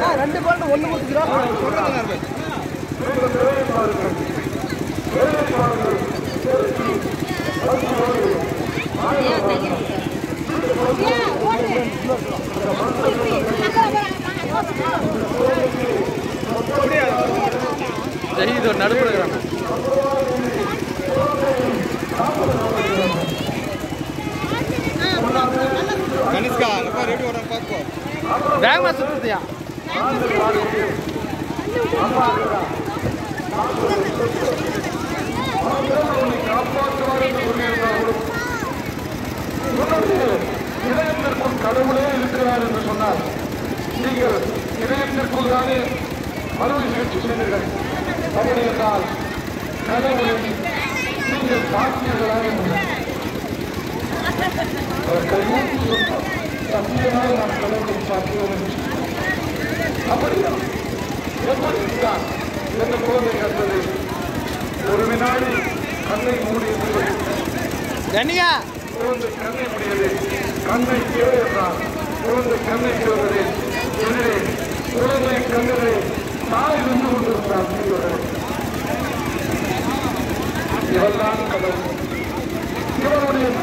ரெண்டு பாட்டு ஒன்று கொடுத்துக்கிறோம் ஜஹீத் ஒரு நடுப்புல இருக்கிறாங்க கனிஷ்கா அங்கே பாரு எப்படி வர பார்ப்போ வேகமாக சுற்றுத்தியா இதயத்திற்குள் கடவுளே இருக்கிறார் என்று சொன்னார் நீங்கள் இதயத்திற்குள் தானே அறுவை சிகிச்சை செய்தீர்கள் அப்படி என்றால் கடவுளை நீங்கள் பார்த்தீர்களா என்று அவர் கையூட்டி சொன்னார் சத்தியமாக நான் கடவுளை பார்த்தேன் என்று அப்படியா எப்படி இருந்தார் எந்த குழந்தை கண்டது ஒரு வினாடி கண்ணை மூடியது கண்ணியா குழந்தை கண்ணை முடியது கண்ணை தேவை என்றார் குழந்தை கண்ணை தேவது எனவே குழந்தை கண்ணிலே தாய் நின்று கொண்டிருந்தார்